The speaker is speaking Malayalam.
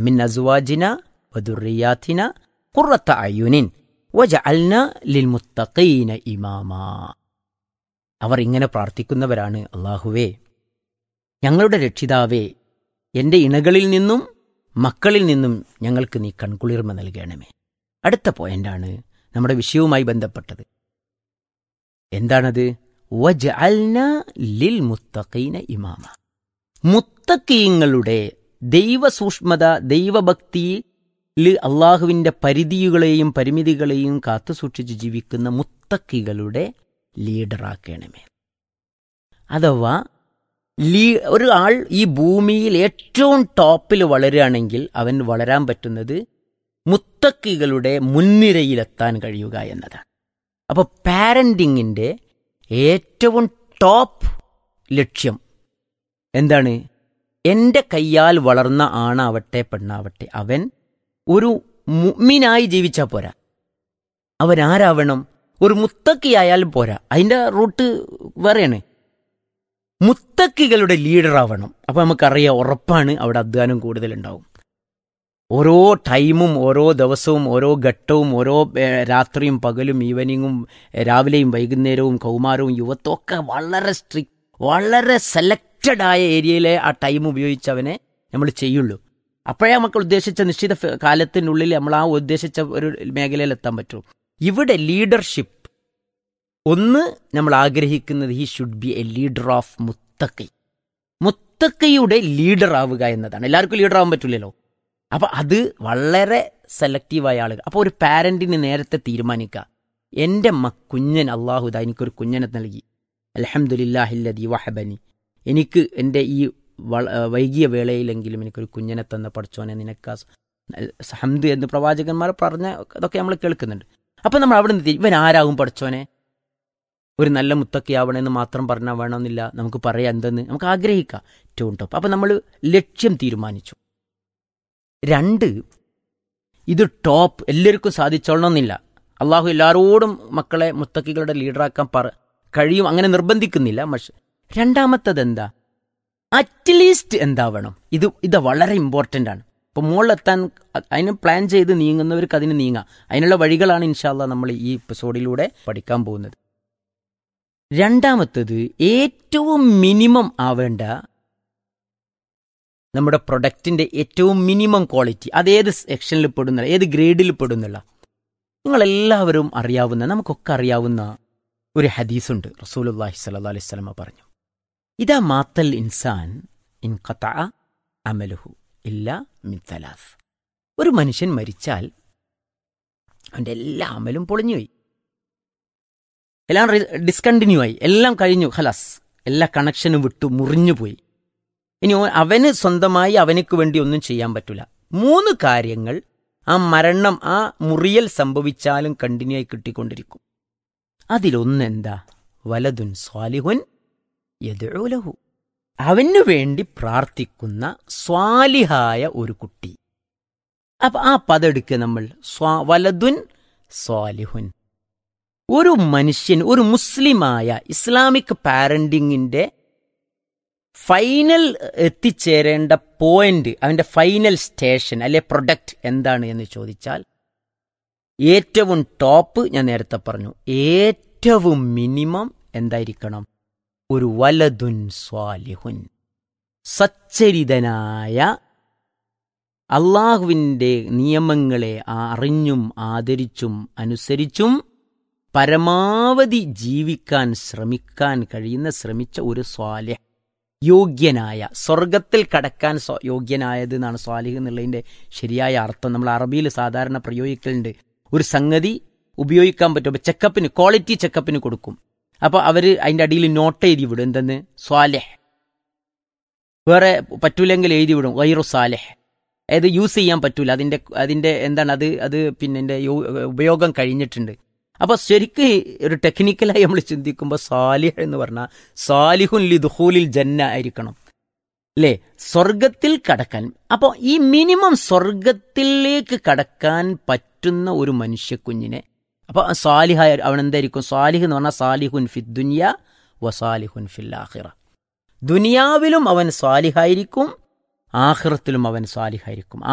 മിൻ അസുവാജിന വദുറിയാത്തിന ഖുറത്ത അയുനിൻ വജഅൽന ലിൽമുത്തഖീന ഇമാമാ അവർ ഇങ്ങനെ പ്രാർത്ഥിക്കുന്നവരാണ് അള്ളാഹുവേ ഞങ്ങളുടെ രക്ഷിതാവേ എൻ്റെ ഇണകളിൽ നിന്നും മക്കളിൽ നിന്നും ഞങ്ങൾക്ക് നീ കൺകുളിർമ നൽകണമേ അടുത്ത പോയിന്റാണ് നമ്മുടെ വിഷയവുമായി ബന്ധപ്പെട്ടത് എന്താണത് വജഅൽന ലിൽ മുത്തഖീന ഇമാമ മുത്തക്കീങ്ങളുടെ ദൈവസൂക്ഷ്മത ദൈവഭക്തിയിൽ അള്ളാഹുവിൻ്റെ പരിധികളെയും പരിമിതികളെയും കാത്തുസൂക്ഷിച്ച് ജീവിക്കുന്ന മുത്തക്കികളുടെ ലീഡറാക്കണമേ അഥവാ ലീ ഒരു ആൾ ഈ ഭൂമിയിൽ ഏറ്റവും ടോപ്പിൽ വളരുകയാണെങ്കിൽ അവൻ വളരാൻ പറ്റുന്നത് മുത്തക്കികളുടെ മുൻനിരയിലെത്താൻ കഴിയുക എന്നതാണ് അപ്പോൾ പാരൻറ്റിങ്ങിൻ്റെ ഏറ്റവും ടോപ്പ് ലക്ഷ്യം എന്താണ് എൻ്റെ കയ്യാൽ വളർന്ന ആണാവട്ടെ പെണ്ണാവട്ടെ അവൻ ഒരു മുമ്മിനായി ജീവിച്ചാൽ പോരാ അവൻ ആരാവണം ഒരു മുത്തക്കിയായാലും പോരാ അതിൻ്റെ റൂട്ട് വേറെയാണ് മുത്തക്കികളുടെ ലീഡറാവണം അപ്പോൾ നമുക്കറിയാം ഉറപ്പാണ് അവിടെ അധ്വാനം കൂടുതലുണ്ടാവും ഓരോ ടൈമും ഓരോ ദിവസവും ഓരോ ഘട്ടവും ഓരോ ഏഹ്, രാത്രിയും പകലും ഈവനിങ്ങും ഏഹ്, രാവിലെയും വൈകുന്നേരവും കൗമാരവും യുവത്വം ഒക്കെ വളരെ സ്ട്രിക്ട് വളരെ സെലക്റ്റഡ് ആയ ഏരിയയിലെ ആ ടൈം ഉപയോഗിച്ച് അവനെ നമ്മൾ ചെയ്യുള്ളൂ അപ്പോഴേ നമുക്ക് ഉദ്ദേശിച്ച നിശ്ചിത ഫ- കാലത്തിനുള്ളിൽ നമ്മൾ ആ ഉദ്ദേശിച്ച ഒരു മേഖലയിൽ എത്താൻ പറ്റൂ ഇവിടെ ലീഡർഷിപ്പ് ഒന്ന് നമ്മൾ ആഗ്രഹിക്കുന്നത് he should be a leader of മുത്തക്കൈ മുത്തക്കയുടെ ലീഡർ ആവുക എന്നതാണ് എല്ലാവർക്കും ലീഡർ ആവാൻ പറ്റില്ലല്ലോ അപ്പൊ അത് വളരെ സെലക്റ്റീവായ ആളുകൾ അപ്പോൾ ഒരു പാരന്റിന് നേരത്തെ തീരുമാനിക്കുക എൻ്റെ മ കുഞ്ഞൻ അള്ളാഹു ദാ എനിക്കൊരു കുഞ്ഞനെ നൽകി അലഹമുല്ലാഹില്ലതി വഹബനി എനിക്ക് എൻ്റെ ഈ വള- വൈകിയ വേളയിലെങ്കിലും എനിക്കൊരു കുഞ്ഞനെ തന്ന പഠിച്ചോനെ നിനക്ക് ആ സ- ഹംദ് എന്ന് പ്രവാചകന്മാർ പറഞ്ഞ അതൊക്കെ നമ്മൾ കേൾക്കുന്നുണ്ട് അപ്പം നമ്മൾ അവിടെ നിന്ന് ഇവൻ ആരാകും പഠിച്ചോനെ ഒരു നല്ല മുത്തക്കയാവണമെന്ന് മാത്രം പറഞ്ഞാൽ വേണമെന്നില്ല നമുക്ക് പറയാം എന്തെന്ന് നമുക്ക് ആഗ്രഹിക്കാം ഏറ്റവും ടോപ്പ് അപ്പം നമ്മൾ ലക്ഷ്യം തീരുമാനിച്ചു രണ്ട് ഇത് ടോപ്പ് എല്ലാവർക്കും സാധിച്ചോളണമെന്നില്ല അള്ളാഹു എല്ലാവരോടും മക്കളെ മുത്തക്കികളുടെ ലീഡറാക്കാൻ പറ കഴിയും അങ്ങനെ നിർബന്ധിക്കുന്നില്ല പക്ഷെ രണ്ടാമത്തത് എന്താ അറ്റ്ലീസ്റ്റ് എന്താവണം ഇത് ഇത് വളരെ ഇമ്പോർട്ടൻ്റ് ആണ് ഇപ്പോൾ മുകളിലെത്താൻ അ- അതിന് പ്ലാൻ ചെയ്ത് നീങ്ങുന്നവർക്ക് അതിന് നീങ്ങാം അതിനുള്ള വഴികളാണ് ഇൻഷാല്ല നമ്മൾ ഈ എപ്പിസോഡിലൂടെ പഠിക്കാൻ പോകുന്നത് രണ്ടാമത്തത് ഏറ്റവും മിനിമം ആവേണ്ട നമ്മുടെ പ്രൊഡക്റ്റിന്റെ ഏറ്റവും മിനിമം ക്വാളിറ്റി അത് ഏത് സെക്ഷനിൽ പെടുന്നില്ല ഏത് ഗ്രേഡിൽ പെടുന്നില്ല നിങ്ങളെല്ലാവരും അറിയാവുന്ന നമുക്കൊക്കെ അറിയാവുന്ന ഒരു ഹദീസുണ്ട് റസൂലുല്ലാഹി സ്വല്ലല്ലാഹി അലൈഹി വസല്ലമ പറഞ്ഞു ഇതാ മാത്തൽ ഇൻസാൻ ഇൻ ഖതഅ അമലുഹു ഇല്ല മിൻ തലാസ് ഒരു മനുഷ്യൻ മരിച്ചാൽ അവൻ്റെ എല്ലാ അമലും പൊളിഞ്ഞുപോയി എല്ലാം ഡിസ്കണ്ടിന്യൂ ആയി എല്ലാം കഴിഞ്ഞു ഖലാസ് എല്ലാ കണക്ഷനും വിട്ടു മുറിഞ്ഞുപോയി ഇനി ഓ- അവന് സ്വന്തമായി അവനക്ക് വേണ്ടി ഒന്നും ചെയ്യാൻ പറ്റില്ല മൂന്ന് കാര്യങ്ങൾ ആ മരണം ആ മുറിയൽ സംഭവിച്ചാലും കണ്ടിന്യൂ ആയി കിട്ടിക്കൊണ്ടിരിക്കും അതിലൊന്നെന്താ വലതുൻ സ്വാലിഹുൻ യദുലഹു അവനു വേണ്ടി പ്രാർത്ഥിക്കുന്ന സ്വാലിഹായ ഒരു കുട്ടി അപ്പൊ ആ പദം എടുക്കുക നമ്മൾ സ്വാ വലതുൻ സ്വാലിഹുൻ ഒരു മനുഷ്യൻ ഒരു മുസ്ലിമായ ഇസ്ലാമിക് പാരന്റിങ്ങിന്റെ ഫൈനൽ എത്തിച്ചേരേണ്ട പോയിന്റ് അവന്റെ ഫൈനൽ സ്റ്റേഷൻ അല്ലെ പ്രൊഡക്റ്റ് എന്താണ് എന്ന് ചോദിച്ചാൽ ഏറ്റവും ടോപ്പ് ഞാൻ നേരത്തെ പറഞ്ഞു ഏറ്റവും മിനിമം എന്തായിരിക്കണം ഒരു വലതുൻ സ്വാലിഹുൻ സച്ചരിതനായ അള്ളാഹുവിൻ്റെ നിയമങ്ങളെ അറിഞ്ഞും ആദരിച്ചും അനുസരിച്ചും പരമാവധി ജീവിക്കാൻ ശ്രമിക്കാൻ കഴിയുന്ന ശ്രമിച്ച ഒരു സ്വാലിഹ് യോഗ്യനായ സ്വർഗത്തിൽ കടക്കാൻ സ്വ- യോഗ്യനായത് എന്നാണ് സ്വാലിഹ് എന്നുള്ളതിന്റെ ശരിയായ അർത്ഥം നമ്മൾ അറബിയിൽ സാധാരണ പ്രയോഗിക്കലുണ്ട് ഒരു സംഗതി ഉപയോഗിക്കാൻ പറ്റും അപ്പൊ ചെക്കപ്പിന് ക്വാളിറ്റി ചെക്കപ്പിന് കൊടുക്കും അപ്പൊ അവര് അതിന്റെ അടിയിൽ നോട്ട് എഴുതി വിടും എന്തെന്ന് സ്വാലിഹ് വേറെ പറ്റൂലെങ്കിൽ എഴുതി വിടും വൈറു സാലിഹ് അതായത് യൂസ് ചെയ്യാൻ പറ്റൂല അതിന്റെ അതിന്റെ എന്താണ് അത് അത് പിന്നെ എന്റെ ഉപയോഗം കഴിഞ്ഞിട്ടുണ്ട് അപ്പൊ ശരിക്ക് ഒരു ടെക്നിക്കലായി നമ്മൾ ചിന്തിക്കുമ്പോൾ സാലിഹ് എന്ന് പറഞ്ഞാൽ സാലിഹുൻ ലി ദുഹൂലിൽ ജന്ന ആയിരിക്കണം അല്ലേ സ്വർഗത്തിൽ കടക്കാൻ അപ്പോൾ ഈ മിനിമം സ്വർഗത്തിലേക്ക് കടക്കാൻ പറ്റുന്ന ഒരു മനുഷ്യക്കുഞ്ഞിനെ അപ്പൊ സാലിഹായ അവൻ എന്തായിരിക്കും സാലിഹ് എന്ന് പറഞ്ഞാൽ സാലിഹുൻ ഫി ദുനിയ വ സാലിഹുൻ ഫിൽ ആഖിറ ദുനിയാവിലും അവൻ സ്വാലിഹായിരിക്കും ആഖിറത്തിലും അവൻ സ്വാലിഹായിരിക്കും